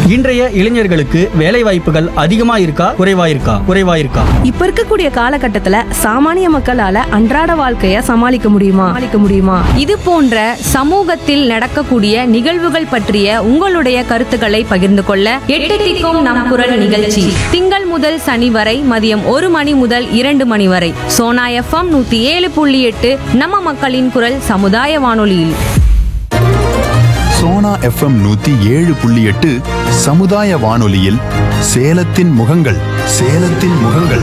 இன்றைய இளைஞர்களுக்கு வேலை வாய்ப்புகள் அதிகமா இருக்கா குறைவா இருக்கா குறைவா இருக்கா இப்ப இருக்கக்கூடிய காலகட்டத்துல சாமானிய மக்களால அன்றாட வாழ்க்கைய சமாளிக்க முடியுமா சமாளிக்க முடியுமா இது போன்ற சமூகத்தில் நடக்கக்கூடிய நிகழ்வுகள் பற்றிய உங்களுடைய கருத்துக்களை பகிர்ந்து கொள்ள எட்டு திக்கும் நம் குரல் நிகழ்ச்சி திங்கள் முதல் சனி வரை மதியம் ஒரு மணி முதல் இரண்டு மணி வரை சோனா எஃப்எம் நூத்தி ஏழு புள்ளி எட்டு நம்ம மக்களின் குரல் சமுதாய வானொலியில் சோனா எஃப்எம் நூத்தி ஏழு புள்ளி எட்டு சமுதாய வானொலியில் சேலத்தின் முகங்கள் சேலத்தின் முகங்கள்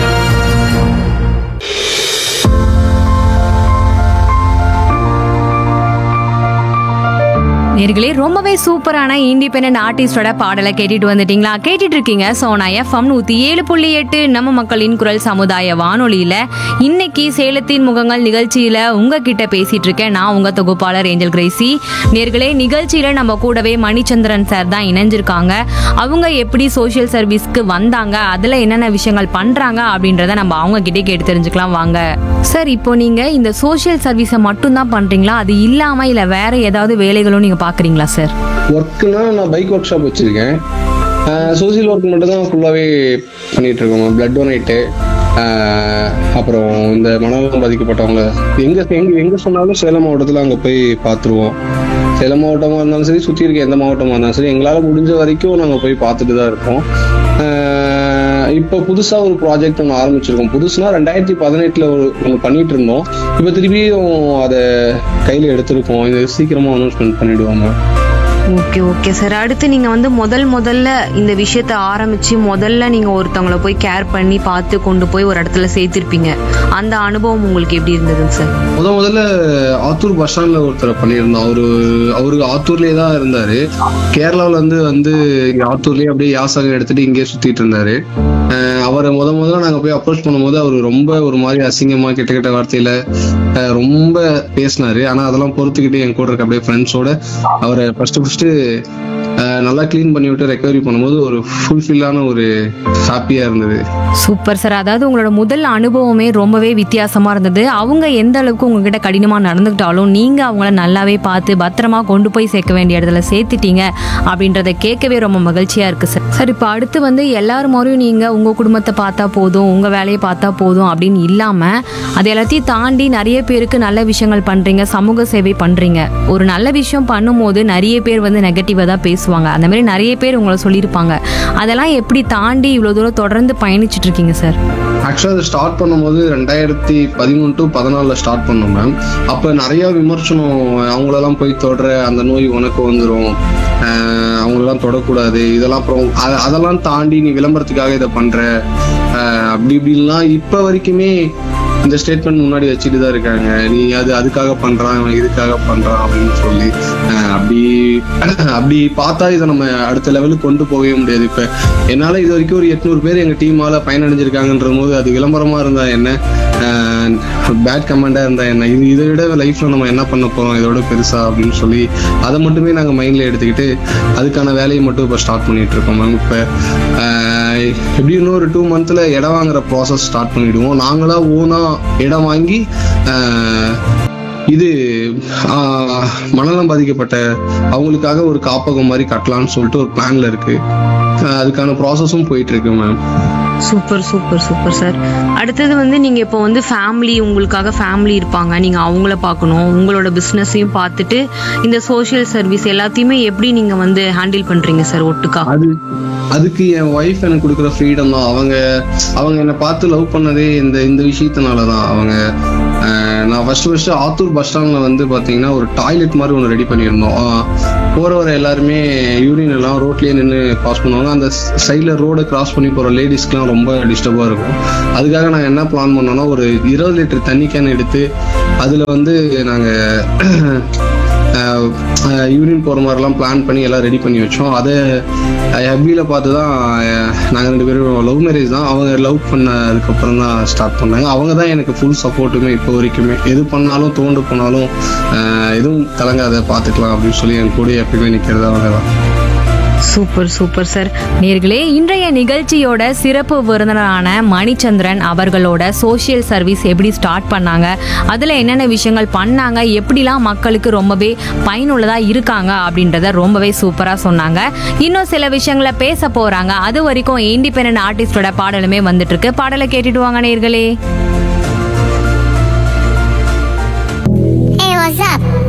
நேர்களே ரொம்பவே சூப்பரான இண்டிபெண்டன்ட் ஆர்டிஸ்டோட பாடலை கேட்டுட்டு வந்துட்டீங்களா கேட்டுட்டு இருக்கீங்க சோனா எஃப்எம் நூத்தி ஏழு புள்ளி எட்டு நம்ம மக்களின் குரல் சமுதாய வானொலியில இன்னைக்கு சேலத்தின் முகங்கள் நிகழ்ச்சியில உங்ககிட்ட பேசிட்டு இருக்கேன் நான் உங்க தொகுப்பாளர் ஏஞ்சல் கிரேசி நேர்களே நிகழ்ச்சியில நம்ம கூடவே மணிச்சந்திரன் சார் தான் இணைஞ்சிருக்காங்க அவங்க எப்படி சோஷியல் சர்வீஸ்க்கு வந்தாங்க அதுல என்னென்ன விஷயங்கள் பண்றாங்க அப்படின்றத நம்ம அவங்க கிட்டே கேட்டு தெரிஞ்சுக்கலாம் வாங்க சார் இப்போ நீங்க இந்த சோஷியல் சர்வீஸை மட்டும் தான் பண்றீங்களா அது இல்லாம இல்ல வேற ஏதாவது வேலைகளும் நீங்க பாக்குறீங்களா சார் ஒர்க்குனா நான் பைக் ஒர்க் ஷாப் வச்சுருக்கேன் சோசியல் ஒர்க் மட்டும் தான் ஃபுல்லாகவே பண்ணிட்டு இருக்கோம் பிளட் டொனேட்டு அப்புறம் இந்த மனநலம் பாதிக்கப்பட்டவங்க எங்கே எங்கே எங்கே சொன்னாலும் சேலம் மாவட்டத்தில் அங்கே போய் பார்த்துருவோம் சேலம் மாவட்டமாக இருந்தாலும் சரி சுற்றி இருக்க எந்த மாவட்டமாக இருந்தாலும் சரி எங்களால் முடிஞ்ச வரைக்கும் நாங்கள் போய் பார்த்துட்டு தான் இருக்கோம் ஆஹ் இப்போ புதுசாக ஒரு ப்ராஜெக்ட் ஒன்று ஆரம்பிச்சிருக்கோம் புதுசுனா ரெண்டாயிரத்தி பதினெட்டில் ஒரு ஒன்று பண்ணிட்டு இருந்தோம் இப்போ திருப்பியும் அதை கையில் எடுத்திருக்கோம் இது சீக்கிரமாக அனௌன்ஸ்மெண்ட் பண்ணிடுவாங்க ஓகே ஓகே சார் அடுத்து நீங்க வந்து முதல் முதல்ல இந்த விஷயத்த ஆரம்பிச்சு முதல்ல நீங்க ஒருத்தவங்கள போய் கேர் பண்ணி பார்த்து கொண்டு போய் ஒரு இடத்துல சேர்த்திருப்பீங்க அந்த அனுபவம் உங்களுக்கு எப்படி இருந்ததுங்க சார் முத முதல்ல ஆத்தூர் பஸ் ஸ்டாண்ட்ல ஒருத்தரை பண்ணியிருந்தோம் அவரு அவரு ஆத்தூர்லயே தான் இருந்தாரு கேரளாவுல இருந்து வந்து இங்க ஆத்தூர்லயே அப்படியே யாசகம் எடுத்துட்டு இங்கேயே சுத்திட்டு இருந்தாரு அஹ் அவரை முத முதல்ல நாங்க போய் அப்ரோச் பண்ணும்போது அவர் ரொம்ப ஒரு மாதிரி அசிங்கமா கெட்ட கெட்ட வார்த்தையில அஹ் ரொம்ப பேசினாரு ஆனா அதெல்லாம் பொறுத்துக்கிட்டு என் கூட இருக்க அப்படியே ஃப்ரெண்ட்ஸோட அவரை ஃபர்ஸ்ட் ஃபர்ஸ்ட் நல்லா க்ளீன் பண்ணி விட்டு ரெக்கவரி பண்ணும்போது ஒரு ஃபுல்ஃபில்லான ஒரு ஹாப்பியா இருந்தது சூப்பர் சார் அதாவது உங்களோட முதல் அனுபவமே ரொம்பவே வித்தியாசமா இருந்தது அவங்க எந்த அளவுக்கு உங்ககிட்ட கடினமா நடந்துக்கிட்டாலும் நீங்க அவங்கள நல்லாவே பார்த்து பத்திரமா கொண்டு போய் சேர்க்க வேண்டிய இடத்துல சேர்த்துட்டீங்க அப்படின்றத கேட்கவே ரொம்ப மகிழ்ச்சியா இருக்கு சார் சார் இப்போ அடுத்து வந்து எல்லாரும் மாதிரியும் நீங்க உங்க குடும்பத்தை பார்த்தா போதும் உங்க வேலையை பார்த்தா போதும் அப்படின்னு இல்லாம அது எல்லாத்தையும் தாண்டி நிறைய பேருக்கு நல்ல விஷயங்கள் பண்றீங்க சமூக சேவை பண்றீங்க ஒரு நல்ல விஷயம் பண்ணும்போது நிறைய பேர் வந்து நெகட்டிவா தான் பேசுவாங்க அந்த மாதிரி நிறைய பேர் உங்களை சொல்லியிருப்பாங்க அதெல்லாம் எப்படி தாண்டி இவ்வளவு தூரம் தொடர்ந்து பயணிச்சுட்டு இருக்கீங்க சார் ஆக்சுவலாக அதை ஸ்டார்ட் பண்ணும்போது ரெண்டாயிரத்தி பதிமூணு டு பதினாலில் ஸ்டார்ட் பண்ணோம் மேம் அப்போ நிறைய விமர்சனம் அவங்களெல்லாம் போய் தொடர அந்த நோய் உனக்கு வந்துடும் அவங்களெல்லாம் தொடக்கூடாது இதெல்லாம் அப்புறம் அத- அதெல்லாம் தாண்டி நீ விளம்பரத்துக்காக இதை பண்ற ஆஹ் அப்படி இப்படின்லாம் இப்போ வரைக்குமே இந்த ஸ்டேட்மெண்ட் முன்னாடி வச்சுட்டு தான் இருக்காங்க நீ அது அதுக்காக பண்றான் இவன் இதுக்காக பண்றான் அப்படின்னு சொல்லி ஆஹ் அப்படி அப்படி பார்த்தா இதை நம்ம அடுத்த லெவலுக்கு கொண்டு போகவே முடியாது இப்ப என்னால இது வரைக்கும் ஒரு எட்நூறு பேர் எங்க டீமால பயனடைஞ்சிருக்காங்கன்ற போது அது விளம்பரமா இருந்தா என்ன பேட் கமெண்டா இருந்தா என்ன இது இதை விட லைஃப்ல நம்ம என்ன பண்ண போறோம் இதோட பெருசா அப்படின்னு சொல்லி அதை மட்டுமே நாங்க மைண்ட்ல எடுத்துக்கிட்டு அதுக்கான வேலையை மட்டும் இப்போ ஸ்டார்ட் பண்ணிட்டு இருக்கோம் மேம் இப்போ எப்படி இன்னொரு டூ மந்த்ல இடம் வாங்குற ப்ராசஸ் ஸ்டார்ட் பண்ணிடுவோம் நாங்களா ஓனா இடம் வாங்கி ஆஹ், இது ஆஹ், மனநலம் பாதிக்கப்பட்ட அவங்களுக்காக ஒரு காப்பகம் மாதிரி கட்டலாம்னு சொல்லிட்டு ஒரு பிளான்ல இருக்கு ஆஹ், அதுக்கான ப்ராசஸும் போயிட்டு இருக்கு ma'am super super super sir அடுத்தது வந்து நீங்க இப்போ வந்து ஃபேமிலி உங்களுக்காக ஃபேமிலி இருப்பாங்க நீங்க அவங்கள பார்க்கணும் உங்களோட பிசினஸையும் பார்த்துட்டு இந்த சோஷியல் சர்வீஸ் எல்லாத்தையுமே எப்படி நீங்க வந்து ஹேண்டில் பண்றீங்க சார் ஒட்டுக்கா அது அதுக்கு என் ஒய்ஃப் எனக்கு கொடுக்குற ஃப்ரீடம் தான் அவங்க அவங்க என்னை பார்த்து லவ் பண்ணதே இந்த இந்த விஷயத்தினால தான் அவங்க ஆஹ், நான் ஃபர்ஸ்ட் ஃபர்ஸ்ட் ஆத்தூர் பஸ் ஸ்டாண்ட்ல வந்து பாத்தீங்கன்னா ஒரு டாய்லெட் மாதிரி ஒன்று ரெடி பண்ணியிருந்தோம் ஆஹ், போறவர எல்லாருமே யூரின் எல்லாம் ரோட்லயே நின்று பாஸ் பண்ணுவாங்க அந்த சைடில் ரோடை கிராஸ் பண்ணி போற லேடிஸ்க்குலாம் ரொம்ப டிஸ்டர்பாக இருக்கும் அதுக்காக நாங்கள் என்ன பிளான் பண்ணோம்னா ஒரு இருபது லிட்டர் தண்ணி கேன் எடுத்து அதில் வந்து நாங்கள் யூரின் போகிற மாதிரிலாம் பிளான் பண்ணி எல்லாம் ரெடி பண்ணி வச்சோம் அதை ஹப்பியில் பார்த்து தான் நாங்கள் ரெண்டு பேரும் லவ் மேரேஜ் தான் அவங்க லவ் பண்ணதுக்கப்புறம் தான் ஸ்டார்ட் பண்ணாங்க அவங்க தான் எனக்கு ஃபுல் சப்போர்ட்டுமே இப்போ வரைக்குமே எது பண்ணாலும் தோண்டு போனாலும் அஹ், எதுவும் கலங்காத பார்த்துக்கலாம் அப்படின்னு சொல்லி என் கூட எப்பயுமே நிற்கிறது அவங்க தான் சூப்பர் சூப்பர் சார் நேர்களே இன்றைய நிகழ்ச்சியோட சிறப்பு விருந்தினரான மணிச்சந்திரன் அவர்களோட சோஷியல் சர்வீஸ் எப்படி ஸ்டார்ட் பண்ணாங்க அதில் என்னென்ன விஷயங்கள் பண்ணாங்க எப்படிலாம் மக்களுக்கு ரொம்பவே பயனுள்ளதாக இருக்காங்க அப்படின்றத ரொம்பவே சூப்பராக சொன்னாங்க இன்னும் சில விஷயங்களை பேச போகிறாங்க அது வரைக்கும் இண்டிபெண்ட் ஆர்டிஸ்டோட பாடலுமே வந்துட்டு இருக்கு பாடலை கேட்டுட்டு வாங்க நேர்களே Hey, what's up?